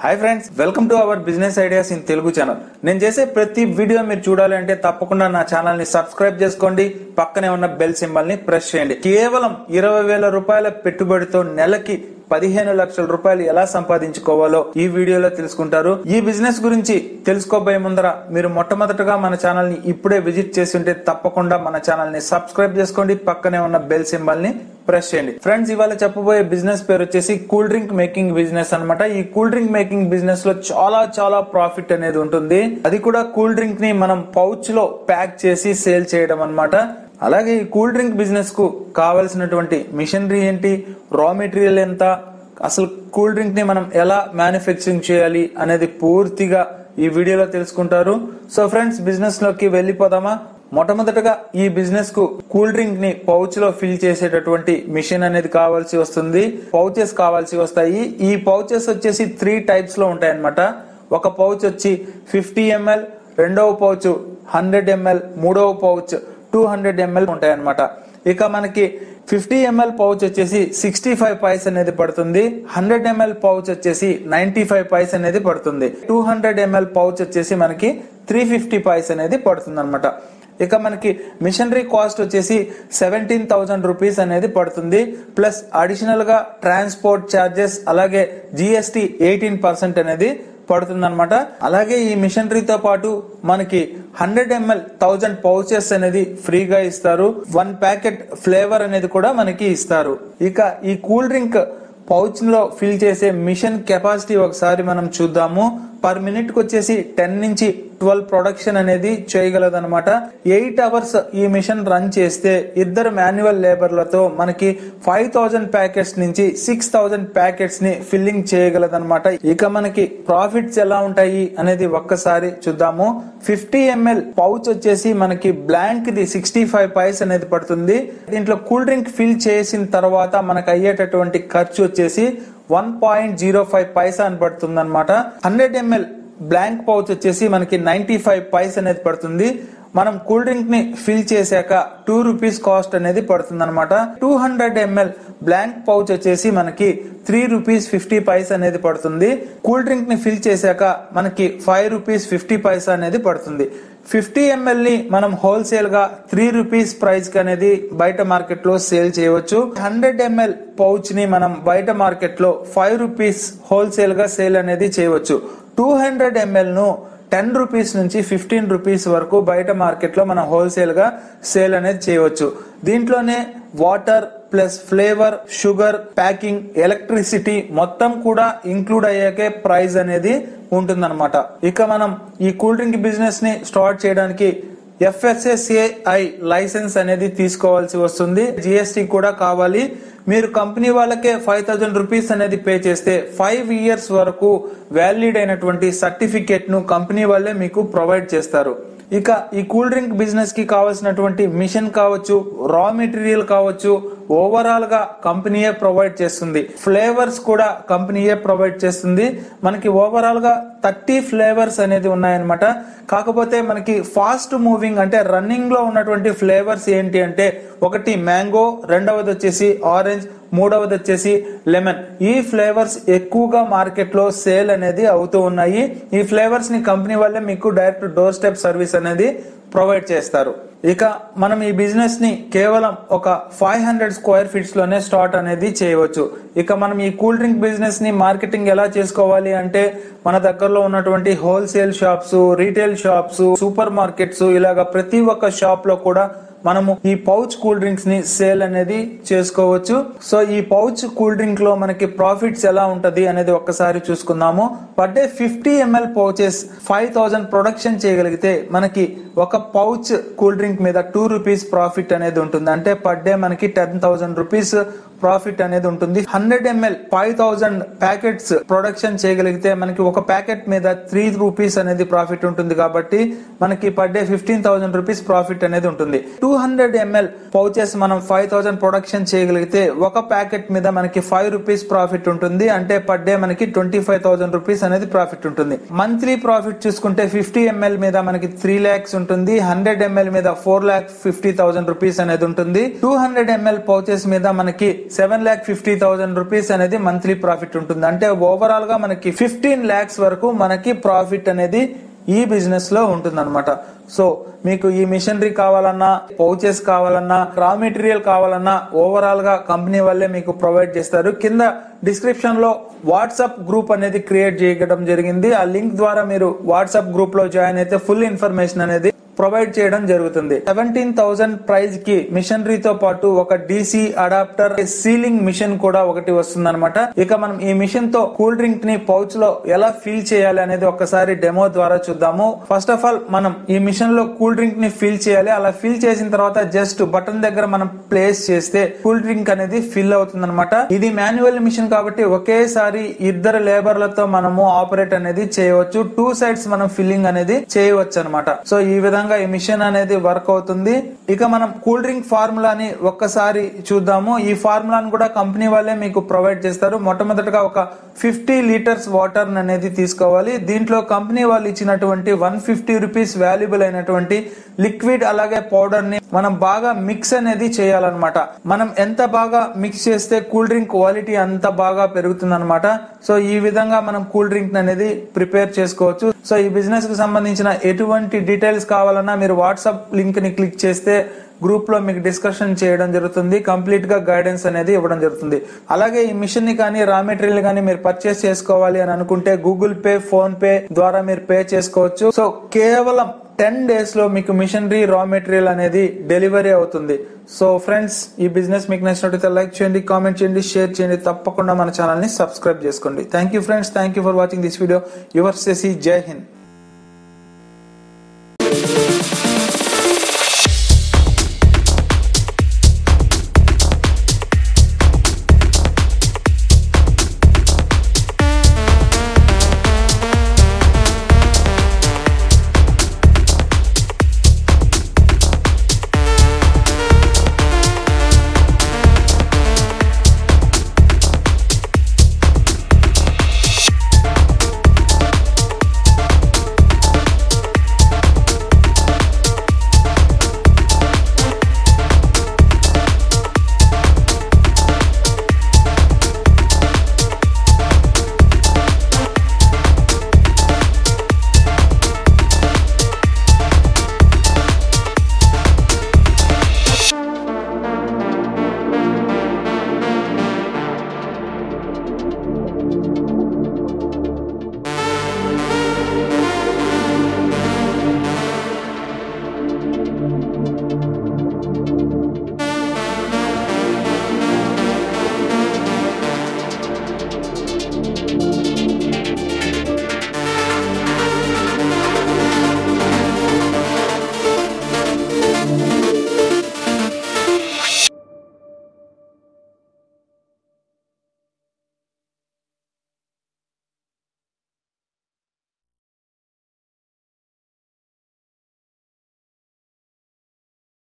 hi friends welcome to our business ideas in Telugu channel నేను చేసే ప్రతి వీడియో మీరు చూడాలి అంటే తప్పకుండా నా ఛానల్ ని సబ్స్క్రైబ్ చేసుకోండి పక్కనే ఉన్న బెల్ సింబల్ ని ప్రెస్ చేయండి కేవలం ఇరవై వేల రూపాయల పెట్టుబడితో నెలకి పదిహేను లక్షల రూపాయలు ఎలా సంపాదించుకోవాలో ఈ వీడియోలో తెలుసుకుంటారు ఈ బిజినెస్ గురించి తెలుసుకోబోయే ముందర మీరు మొట్టమొదటగా మన ఛానల్ ని ఇప్పుడే విజిట్ చేసి ఉంటే తప్పకుండా మన ఛానల్ ని సబ్స్క్రైబ్ చేసుకోండి పక్కనే ఉన్న బెల్ సింబల్ ని ప్రెస్ చేయండి ఫ్రెండ్స్ ఇవాళ చెప్పబోయే బిజినెస్ పేరు వచ్చేసి కూల్ డ్రింక్ మేకింగ్ బిజినెస్ అన్నమాట ఈ కూల్ డ్రింక్ మేకింగ్ బిజినెస్ లో చాలా చాలా ప్రాఫిట్ అనేది ఉంటుంది అది కూడా కూల్ డ్రింక్ ని మనం పౌచ్ లో ప్యాక్ చేసి సేల్ చేయడం అన్నమాట అలాగే ఈ కూల్ డ్రింక్ బిజినెస్ కు కావాల్సినటువంటి మిషనరీ ఏంటి రా మెటీరియల్ ఎంత అసలు కూల్ డ్రింక్ ని మనం ఎలా మ్యానుఫ్యాక్చరింగ్ చేయాలి అనేది పూర్తిగా ఈ వీడియోలో తెలుసుకుంటారు సో ఫ్రెండ్స్ బిజినెస్ లోకి వెళ్ళిపోదామా మొట్టమొదటగా ఈ బిజినెస్ కు కూల్ డ్రింక్ ని పౌచ్ లో ఫిల్ చేసేటటువంటి మిషన్ అనేది కావాల్సి వస్తుంది పౌచెస్ కావాల్సి వస్తాయి ఈ పౌచెస్ వచ్చేసి త్రీ టైప్స్ లో ఉంటాయి అన్నమాట ఒక పౌచ్ వచ్చి ఫిఫ్టీ ఎంఎల్ రెండవ పౌచ్ హండ్రెడ్ ఎంఎల్ మూడవ పౌచ్ టూ హండ్రెడ్ ఎంఎల్ ఉంటాయి అన్నమాట ఇక మనకి ఫిఫ్టీ ఎంఎల్ పౌచ్ వచ్చేసి సిక్స్టీ ఫైవ్ పైస్ అనేది పడుతుంది హండ్రెడ్ ఎంఎల్ పౌచ్ వచ్చేసి నైన్టీ ఫైవ్ పైస్ అనేది పడుతుంది టూ హండ్రెడ్ ఎంఎల్ పౌచ్ వచ్చేసి మనకి త్రీ ఫిఫ్టీ పైస్ అనేది పడుతుంది అనమాట ఇక మనకి మిషనరీ కాస్ట్ వచ్చేసి సెవెంటీన్ థౌసండ్ రూపీస్ అనేది పడుతుంది ప్లస్ అడిషనల్ గా ట్రాన్స్పోర్ట్ ఛార్జెస్ అలాగే జిఎస్టి ఎయిటీన్ పర్సెంట్ అనేది పడుతుంది అనమాట అలాగే ఈ మిషనరీతో పాటు మనకి హండ్రెడ్ ఎంఎల్ థౌజండ్ పౌచెస్ అనేది ఫ్రీగా ఇస్తారు వన్ ప్యాకెట్ ఫ్లేవర్ అనేది కూడా మనకి ఇస్తారు ఇక ఈ కూల్ డ్రింక్ పౌచ్ లో ఫిల్ చేసే మిషన్ కెపాసిటీ ఒకసారి మనం చూద్దాము పర్ మినిట్ కి వచ్చేసి టెన్ నుంచి ట్వెల్వ్ ప్రొడక్షన్ అనేది చేయగలదన్నమాట ఎయిట్ అవర్స్ ఈ మిషన్ రన్ చేస్తే ఇద్దరు మాన్యువల్ లేబర్లతో మనకి ఫైవ్ థౌజండ్ ప్యాకెట్స్ నుంచి సిక్స్ థౌజండ్ ప్యాకెట్స్ ని ఫిల్లింగ్ చేయగలదన్నమాట ఇక మనకి ప్రాఫిట్స్ ఎలా ఉంటాయి అనేది ఒక్కసారి చూద్దాము ఫిఫ్టీ ఎంఎల్ పౌచ్ వచ్చేసి మనకి బ్లాంక్ ది సిక్స్టీ ఫైవ్ పైస్ అనేది పడుతుంది దీంట్లో కూల్ డ్రింక్ ఫిల్ చేసిన తర్వాత మనకు అయ్యేటటువంటి ఖర్చు వచ్చేసి one point zero five paisa అని పడుతుంది అనమాట హండ్రెడ్ ఎంఎల్ బ్లాంక్ పౌచ్ వచ్చేసి మనకి నైన్టీ ఫైవ్ పైస్ అనేది పడుతుంది మనం కూల్ డ్రింక్ ని ఫిల్ చేశాక టూ రూపీస్ కాస్ట్ అనేది పడుతుంది అనమాట two hundred ML blank pouch వచ్చేసి మనకి త్రీ రూపీస్ ఫిఫ్టీ పైస్ అనేది పడుతుంది కూల్ డ్రింక్ ని ఫిల్ చేశాక మనకి ఫైవ్ రూపీస్ ఫిఫ్టీ పైసా అనేది పడుతుంది ఫిఫ్టీ ఎంఎల్ ని మనం హోల్సేల్ గా త్రీ రూపీస్ ప్రైస్ కి అనేది బయట మార్కెట్ లో సేల్ చేయవచ్చు హండ్రెడ్ ఎంఎల్ పౌచ్ ని మనం బయట మార్కెట్ లో ఫైవ్ రూపీస్ హోల్సేల్ గా సేల్ అనేది చేయవచ్చు టూ హండ్రెడ్ ఎంఎల్ ను టెన్ రూపీస్ నుంచి ఫిఫ్టీన్ రూపీస్ వరకు బయట మార్కెట్ లో మనం హోల్సేల్ గా సేల్ అనేది చేయవచ్చు దీంట్లోనే water plus flavour sugar packing electricity మొత్తం కూడా ఇంక్లూడ్ అయ్యాకే ప్రైస్ అనేది ఉంటుందన్నమాట ఇక మనం ఈ కూల్ డ్రింక్ బిజినెస్ ని స్టార్ట్ చేయడానికి ఎఫ్ఎస్ఎస్ఏఐ లైసెన్స్ అనేది తీసుకోవాల్సి వస్తుంది జిఎస్టి కూడా కావాలి మీరు కంపెనీ వాళ్ళకే ఫైవ్ థౌజండ్ రూపీస్ అనేది పే చేస్తే ఫైవ్ ఇయర్స్ వరకు వ్యాలిడ్ అయినటువంటి సర్టిఫికేట్ ను కంపెనీ వాళ్ళే మీకు ప్రొవైడ్ చేస్తారు ఇక ఈ కూల్ డ్రింక్ బిజినెస్ కి కావాల్సినటువంటి మిషన్ కావచ్చు రా మెటీరియల్ కావచ్చు ఓవరాల్ గా కంపెనీయే ప్రొవైడ్ చేస్తుంది ఫ్లేవర్స్ కూడా కంపెనీయే ప్రొవైడ్ చేస్తుంది మనకి ఓవరాల్ గా థర్టీ ఫ్లేవర్స్ అనేది ఉన్నాయన్నమాట కాకపోతే మనకి ఫాస్ట్ మూవింగ్ అంటే రన్నింగ్ లో ఉన్నటువంటి ఫ్లేవర్స్ ఏంటి అంటే ఒకటి మ్యాంగో రెండవది వచ్చేసి ఆరెంజ్ మూడవది వచ్చేసి లెమన్ ఈ ఫ్లేవర్స్ ఎక్కువగా మార్కెట్ లో సేల్ అనేది అవుతూ ఉన్నాయి ఈ ఫ్లేవర్స్ ని కంపెనీ వాళ్ళే మీకు డైరెక్ట్ డోర్ స్టెప్ సర్వీస్ అనేది ప్రొవైడ్ చేస్తారు ఇక మనం ఈ బిజినెస్ ని కేవలం ఒక ఫైవ్ హండ్రెడ్ స్క్వేర్ ఫీట్స్ లోనే స్టార్ట్ అనేది చేయవచ్చు ఇక మనం ఈ కూల్ డ్రింక్ బిజినెస్ ని మార్కెటింగ్ ఎలా చేసుకోవాలి అంటే మన దగ్గరలో ఉన్నటువంటి wholesale shops retail shops supermarkets ఇలాగా ప్రతి ఒక్క షాప్ లో కూడా మనము ఈ పౌచ్ కూల్ డ్రింక్స్ ని సేల్ అనేది చేసుకోవచ్చు సో ఈ పౌచ్ కూల్ డ్రింక్ లో మనకి ప్రాఫిట్స్ ఎలా ఉంటది అనేది ఒక్కసారి చూసుకుందాము per day fifty ML pouches five thousand production చేయగలిగితే మనకి ఒక పౌచ్ కూల్ డ్రింక్ మీద టూ రూపీస్ ప్రాఫిట్ అనేది ఉంటుంది అంటే పర్ డే మనకి టెన్ థౌసండ్ రూపీస్ ప్రాఫిట్ అనేది ఉంటుంది hundred ML five thousand packets production చేయగలిగితే మనకి ఒక ప్యాకెట్ మీద త్రీ రూపీస్ అనేది ప్రాఫిట్ ఉంటుంది కాబట్టి మనకి per day fifteen thousand rupees profit అనేది ఉంటుంది టూ హండ్రెడ్ ఎంఎల్ పౌచెస్ మనం ఫైవ్ థౌసండ్ ప్రొడక్షన్ చేయగలిగితే ఒక ప్యాకెట్ మీద మనకి ఫైవ్ రూపీస్ ప్రాఫిట్ ఉంటుంది అంటే పర్ డే మనకి ట్వంటీ ఫైవ్ థౌసండ్ రూపీస్ అనేది ప్రాఫిట్ ఉంటుంది మంత్లీ ప్రాఫిట్ చూసుకుంటే ఫిఫ్టీ ఎంఎల్ మీద మనకి త్రీ ల్యాక్స్ ఉంటుంది హండ్రెడ్ ఎంఎల్ మీద four lakh fifty thousand rupees అనేది ఉంటుంది టూ హండ్రెడ్ ఎంఎల్ పౌచెస్ మీద మనకి seven lakh fifty thousand rupees అనేది మంత్లీ ప్రాఫిట్ ఉంటుంది అంటే ఓవరాల్ గా మనకి ఫిఫ్టీన్ ల్యాక్స్ వరకు మనకి ప్రాఫిట్ అనేది ఈ బిజినెస్ లో ఉంటుందన్నమాట సో మీకు ఈ మిషనరీ కావాలన్నా పౌచెస్ కావాలన్నా రా మెటీరియల్ కావాలన్నా ఓవరాల్ గా కంపెనీ వాళ్ళే మీకు ప్రొవైడ్ చేస్తారు కింద డిస్క్రిప్షన్ లో వాట్సాప్ గ్రూప్ అనేది క్రియేట్ చేయడం జరిగింది ఆ లింక్ ద్వారా మీరు వాట్సాప్ గ్రూప్ లో జాయిన్ అయితే ఫుల్ ఇన్ఫర్మేషన్ అనేది ప్రొవైడ్ చేయడం జరుగుతుంది సెవెంటీన్ థౌసండ్ ప్రైజ్ కి మిషనరీతో పాటు ఒక డీసీ అడాప్టర్ సీలింగ్ మిషన్ కూడా ఒకటి వస్తుంది ఇక మనం ఈ మిషన్ తో కూల్ డ్రింక్ ని పౌచ్ లో ఎలా ఫిల్ చేయాలి అనేది ఒకసారి డెమో ద్వారా చూద్దాము ఫస్ట్ ఆఫ్ ఆల్ మనం ఈ మిషన్ లో కూల్ డ్రింక్ ని ఫిల్ చేయాలి అలా ఫిల్ చేసిన తర్వాత జస్ట్ బటన్ దగ్గర మనం ప్లేస్ చేస్తే కూల్ డ్రింక్ అనేది ఫిల్ అవుతుంది ఇది మాన్యువల్ మిషన్ కాబట్టి ఒకేసారి ఇద్దరు లేబర్లతో మనము ఆపరేట్ అనేది చేయవచ్చు టూ సైడ్స్ మనం ఫిల్లింగ్ అనేది చేయవచ్చు అనమాట సో ఈ విధంగా ఈ మిషన్ అనేది వర్క్ అవుతుంది ఇక మనం కూల్ డ్రింక్ ఫార్ములాని ఒక్కసారి చూద్దాము ఈ ఫార్ములాని కూడా కంపెనీ వాళ్ళే మీకు ప్రొవైడ్ చేస్తారు మొట్టమొదటిగా ఒక ఫిఫ్టీ లీటర్స్ వాటర్ అనేది తీసుకోవాలి దీంట్లో కంపెనీ వాళ్ళు ఇచ్చినటువంటి వన్ ఫిఫ్టీ రూపీస్ వాల్యుబుల్ అయినటువంటి లిక్విడ్ అలాగే పౌడర్ ని మనం బాగా మిక్స్ అనేది చేయాలన్నమాట మనం ఎంత బాగా మిక్స్ చేస్తే కూల్ డ్రింక్ క్వాలిటీ అంత బాగా పెరుగుతుంది సో ఈ విధంగా మనం కూల్ డ్రింక్ అనేది ప్రిపేర్ చేసుకోవచ్చు సో ఈ బిజినెస్ కు సంబంధించిన ఎటువంటి డీటెయిల్స్ కావాలన్నా మీరు వాట్సాప్ లింక్ ని క్లిక్ చేస్తే గ్రూప్ లో మీకు డిస్కషన్ చేయడం జరుగుతుంది కంప్లీట్ గా గైడెన్స్ అనేది ఇవ్వడం జరుగుతుంది అలాగే ఈ మిషన్ ని కానీ రా మెటీరియల్ కానీ మీరు పర్చేస్ చేసుకోవాలి అని అనుకుంటే గూగుల్ పే ఫోన్ పే ద్వారా మీరు పే చేసుకోవచ్చు సో కేవలం టెన్ డేస్ లో మీకు మిషనరీ రా మెటీరియల్ అనేది డెలివరీ అవుతుంది సో ఫ్రెండ్స్ ఈ బిజినెస్ మీకు నచ్చినట్లయితే లైక్ చేయండి కామెంట్ చేయండి షేర్ చేయండి తప్పకుండా మన ఛానల్ ని సబ్స్క్రైబ్ చేసుకోండి thank you friends thank you for watching this video your సెసి జై హింద్